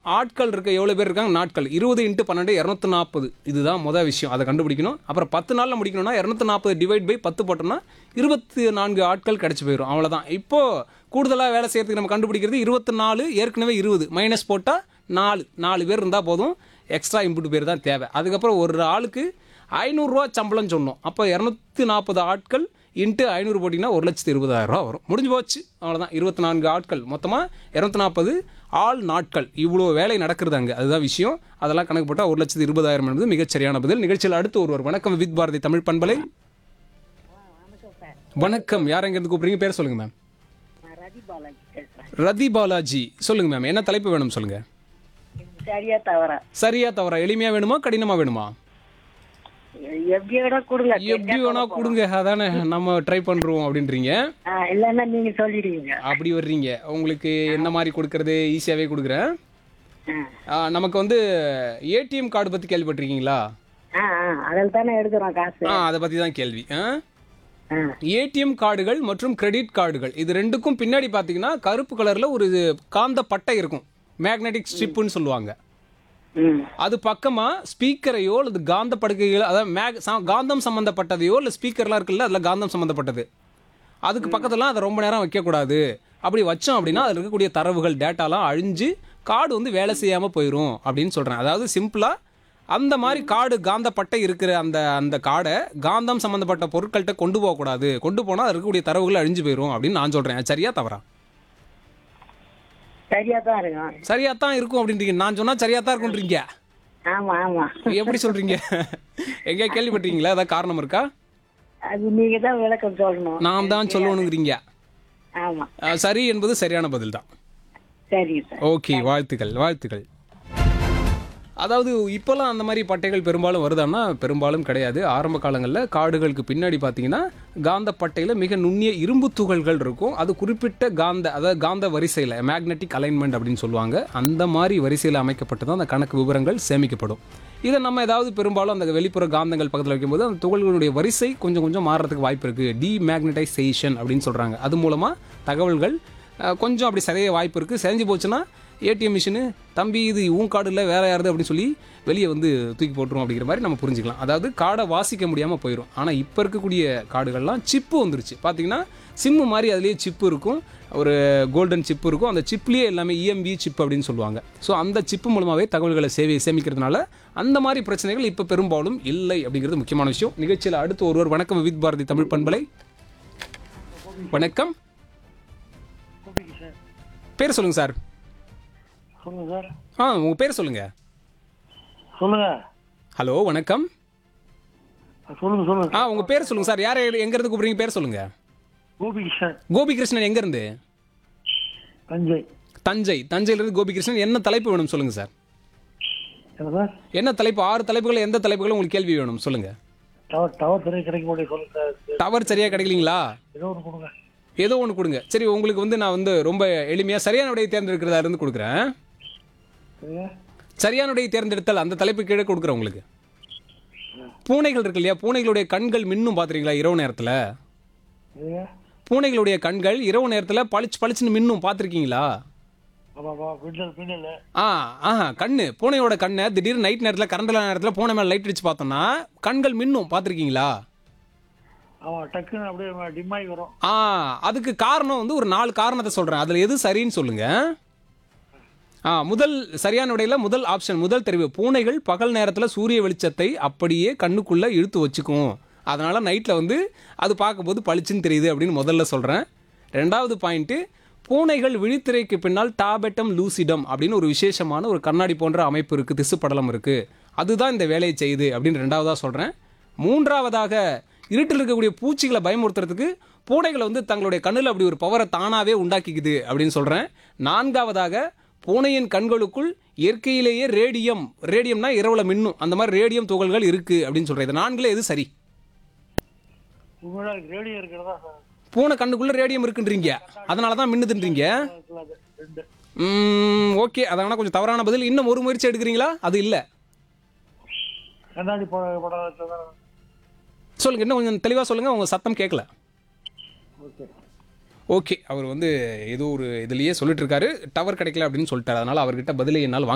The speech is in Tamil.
ஆட்கள் இருக்க எவ்வளோ பேர் இருக்காங்க நாட்கள் இருபது இன்ட்டு பன்னெண்டு இரநூத்தி நாற்பது இதுதான் மொதல் விஷயம் அதை கண்டுபிடிக்கணும் அப்புறம் பத்து நாளில் முடிக்கணும்னா இரநூத்தி நாற்பது டிவைட் பை பத்து போட்டோம்னா இருபத்தி நான்கு ஆட்கள் கிடச்சி போயிடும் அவ்வளோதான் இப்போது கூடுதலாக வேலை செய்யறதுக்கு நம்ம கண்டுபிடிக்கிறது இருபத்தி நாலு ஏற்கனவே இருபது மைனஸ் போட்டால் நாலு நாலு பேர் இருந்தால் போதும் எக்ஸ்ட்ரா இன்புட் பேர் தான் தேவை அதுக்கப்புறம் ஒரு ஆளுக்கு ஐநூறுரூவா சம்பளம் சொன்னோம் அப்போ இரநூத்தி நாற்பது ஆட்கள் இன்ட்டு ஐநூறு போட்டிங்கன்னா ஒரு லட்சத்து இருபதாயிரம் ரூபா வரும் முடிஞ்சு போச்சு அவ்வளோதான் இருபத்தி நான்கு ஆட்கள் மொத்தமாக இரநூத்தி நாற்பது ஆள் நாட்கள் இவ்வளோ வேலை நடக்கிறது அங்கே அதுதான் விஷயம் அதெல்லாம் கணக்கு போட்டால் ஒரு லட்சத்து இருபதாயிரம் என்பது மிகச்சரியான பதில் நிகழ்ச்சியில் அடுத்து ஒருவர் வணக்கம் வித் பாரதி தமிழ் பண்பலை வணக்கம் யார் எங்கேருந்து கூப்பிடுறீங்க பேர் சொல்லுங்கள் மேம் நான் ரதி பாலாஜி பேசுறேன் ரதி பாலாஜி சொல்லுங்கள் மேம் என்ன தலைப்பு வேணும் சொல்லுங்கள் சரியா தவறா சரியா தவறா எளிமையாக வேணுமா கடினமாக வேணுமா எப்படி வேணா கொடுங்க எப்படி வேணா கொடுங்க அதானே நம்ம ட்ரை பண்றோம் அப்படின்றீங்க ஆ, இல்லைன்னா நீங்க சொல்லிடுவீங்க அப்படி வர்றீங்க உங்களுக்கு என்ன மாதிரி கொடுக்கறது ஈஸியாகவே கொடுக்குறேன் ஆ. ஆ, நமக்கு வந்து ஏடிஎம் கார்டு பற்றி கேள்விப்பட்டிருக்கீங்களா ஆ ஆ அதில் தானே எடுக்கிறோம் காசு ஆ அதை பற்றி தான் கேள்வி ஆ ஏடிஎம் கார்டுகள் மற்றும் கிரெடிட் கார்டுகள் இது ரெண்டுக்கும் பின்னாடி பார்த்தீங்கன்னா கருப்பு கலரில் ஒரு காந்த பட்டை இருக்கும் மேக்னெட்டிக் ஸ்ட்ரிப்புன்னு சொல்லுவாங்க ம் அது பக்கமாக ஸ்பீக்கரையோ அல்லது காந்த படுக்கைகள் அதாவது மேக் ச- காந்தம் சம்மந்தப்பட்டதையோ இல்லை ஸ்பீக்கர்லாம் இருக்குல்ல அதில் காந்தம் சம்மந்தப்பட்டது அதுக்கு பக்கத்துலலாம் அதை ரொம்ப நேரம் வைக்கக்கூடாது அப்படி வச்சோம் அப்படின்னா அதில் இருக்கக்கூடிய தரவுகள் டேட்டாலாம் அழிஞ்சு கார்டு வந்து வேலை செய்யாமல் போயிடும் அப்படின்னு சொல்கிறேன் அதாவது சிம்பிளாக அந்த மாதிரி கார்டு காந்த பட்டை இருக்கிற அந்த அந்த கார்டை காந்தம் சம்மந்தப்பட்ட பொருட்கள்கிட்ட கொண்டு போகக்கூடாது கொண்டு போனால் அதில் இருக்கக்கூடிய தரவுகள் அழிஞ்சு போயிடும் அப்படின்னு நான் சொல்கிறேன் அது சரியா தவறா சரியா தான் இருக்கும் சரியா தான் இருக்கும் அப்படின்றீங்க நான் சொன்னால் சரியா தான் இருக்குன்றீங்க ஆமா ஆமா எப்படி சொல்றீங்க எங்க கேள்விப்பட்டீங்களா ஏதாவது காரணம் இருக்கா அது நீங்க தான் விளக்கம் சொல்லணும் நாம் தான் சொல்லணுங்கிறீங்க ஆமா அஹ், சரி என்பது சரியான பதில் தான் சரி சார் ஓகே வாழ்த்துக்கள் வாழ்த்துக்கள் அதாவது இப்போல்லாம் அந்த மாதிரி பட்டைகள் பெரும்பாலும் வருதான்னா பெரும்பாலும் கிடையாது ஆரம்ப காலங்களில் காடுகளுக்கு பின்னாடி பார்த்தீங்கன்னா காந்த பட்டையில் மிக நுண்ணிய இரும்பு துகள்கள் இருக்கும் அது குறிப்பிட்ட காந்த அதாவது காந்த வரிசையில் மேக்னெட்டிக் அலைன்மெண்ட் அப்படின்னு சொல்லுவாங்க அந்த மாதிரி வரிசையில் அமைக்கப்பட்டு தான் அந்த கணக்கு விவரங்கள் சேமிக்கப்படும் இதை நம்ம ஏதாவது பெரும்பாலும் அந்த வெளிப்புற காந்தங்கள் பக்கத்தில் வைக்கும்போது அந்த துகள்களுடைய வரிசை கொஞ்சம் கொஞ்சம் மாறுறதுக்கு வாய்ப்பு இருக்குது டிமேக்னடைசேஷன் அப்படின்னு சொல்கிறாங்க அது மூலமாக தகவல்கள் அஹ், கொஞ்சம் அப்படி சரிய வாய்ப்பு இருக்குது செஞ்சு போச்சுன்னா ஏடிஎம் மிஷினு தம்பி இது உன் கார்டு இல்லை வேற யாருது அப்படின்னு சொல்லி வெளியே வந்து தூக்கி போட்டுரும் அப்படிங்கிற மாதிரி நம்ம புரிஞ்சுக்கலாம் அதாவது கார்டை வாசிக்க முடியாமல் போயிடும் ஆனால் இப்போ இருக்கக்கூடிய கார்டுகள்லாம் சிப்பு வந்துருச்சு பார்த்தீங்கன்னா சிம்மு மாதிரி அதுலேயே சிப்பு இருக்கும் ஒரு கோல்டன் சிப்பு இருக்கும் அந்த சிப்லேயே எல்லாமே இஎம்பி சிப் அப்படின்னு சொல்லுவாங்க ஸோ அந்த சிப்பு மூலமாகவே தகவல்களை சேவை சேமிக்கிறதுனால அந்த மாதிரி பிரச்சனைகள் இப்போ பெரும்பாலும் இல்லை அப்படிங்கிறது முக்கியமான விஷயம் நிகழ்ச்சியில் அடுத்து ஒருவர் வணக்கம் வித் பாரதி தமிழ் பண்பலை வணக்கம் பேர் சொல்லுங்க சார் சொல்லுங்க சார் ஆ உங்கள் பேர் சொல்லுங்க சொல்லுங்க ஹலோ வணக்கம் சொல்லுங்க சொல்லுங்க ஆ உங்கள் பேர் சொல்லுங்க சார் யார் எங்கேருந்து கூப்பிடுறீங்க பேர் சொல்லுங்க கோபிகிருஷ்ணன் கோபிகிருஷ்ணன் எங்கேருந்து தஞ்சை தஞ்சை தஞ்சையிலிருந்து கோபிகிருஷ்ணன் என்ன தலைப்பு வேணும் சொல்லுங்க சார் என்ன சார் என்ன தலைப்பு ஆறு தலைப்புகள் எந்த தலைப்புகளும் உங்களுக்கு கேள்வி வேணும் சொல்லுங்க டவர் டவர் சரியாக கிடைக்க முடியும் சொல்லுங்க சார் டவர் சரியாக கிடைக்கலீங்களா ஏதோ ஒன்று கொடுங்க ஏதோ ஒன்று கொடுங்க சரி உங்களுக்கு வந்து நான் வந்து ரொம்ப எளிமையாக சரியான விடையை தேர்ந்தெடுக்கிறதா இருந்து கொடுக்குறேன் சரிங்க சரியான விடையை தேர்ந்தெடுத்தால் அந்த தலைப்பு கீழே கொடுக்குறேன் உங்களுக்கு பூனைகள் இருக்கு இல்லையா பூனைகளுடைய கண்கள் மின்னும் பார்த்துறீங்களா இரவு நேரத்தில் சரிங்க பூனைகளுடைய கண்கள் இரவு நேரத்தில் பளிச்சு பளிச்சுன்னு மின்னும் பார்த்துருக்கீங்களா ஆமாப்பா பின்னல் பின்னல் ஆ ஆஹா கண்ணு பூனையோட கண்ணை திடீர்னு நைட் நேரத்தில் கரண்ட் இல்லாத நேரத்தில் பூனை மேலே லைட் அடிச்சு பார்த்தோம்னா கண்கள் மின்னும் பார்த்துருக்கீங்களா ஆமாம் டக்குன்னு அப்படியே டிம்மாகி வரும் ஆ அதுக்கு காரணம் வந்து ஒரு நாலு காரணத்தை சொல்கிறேன் அதில் எது சரின்னு சொல்லுங்க ஆ முதல் சரியான விடையில் முதல் ஆப்ஷன் முதல் தெரிவு பூனைகள் பகல் நேரத்தில் சூரிய வெளிச்சத்தை அப்படியே கண்ணுக்குள்ளே இழுத்து வச்சுக்கும் அதனால் நைட்டில் வந்து அது பார்க்கும்போது பளிச்சுன்னு தெரியுது அப்படின்னு முதல்ல சொல்கிறேன் ரெண்டாவது பாயிண்ட்டு பூனைகள் விழித்திரைக்கு பின்னால் டாபெட்டம் லூசிடம் அப்படின்னு ஒரு விசேஷமான ஒரு கண்ணாடி போன்ற அமைப்பு இருக்குது திசு படலம் இருக்குது அதுதான் இந்த வேலையை செய்யுது அப்படின்னு ரெண்டாவதாக சொல்கிறேன் மூன்றாவதாக இருட்டில் இருக்கக்கூடிய பூச்சிகளை பயமுறுத்துறதுக்கு பூனைகளை வந்து தங்களுடைய கண்ணில் அப்படி ஒரு பவரை தானாகவே உண்டாக்கிக்குது அப்படின்னு சொல்கிறேன் நான்காவதாக பூனையின் கண்களுக்குள் இயற்கையிலேயே ரேடியம் ரேடியம்னா இரவுல மின்னும் அந்த மாதிரி ரேடியம் துகள்கள் இருக்குது அப்படின்னு சொல்கிறேன் இது நான்குல எது சரி உண்மையாக ரேடியோ இருக்கிறதா சார் பூனை கண்ணுக்குள்ளே ரேடியம் இருக்குன்றீங்க அதனால தான் மின்னுதுன்றீங்க அது ரெண்டு ஓகே அதனால கொஞ்சம் தவறான பதில் இன்னும் ஒரு முயற்சி எடுக்கிறீங்களா அது இல்லை கண்ணாடி படம் படம் சொல்லுங்கள் இன்னும் கொஞ்சம் தெளிவாக சொல்லுங்கள் உங்கள் சத்தம் கேட்கல ஓகே ஓகே அவர் வந்து ஏதோ ஒரு இதுலயே சொல்லிட்டு இருக்காரு டவர் கிடைக்கல அப்படின்னு சொல்லிட்டாரு அதனால அவர்கிட்ட பதிலை என்னால் வாங்க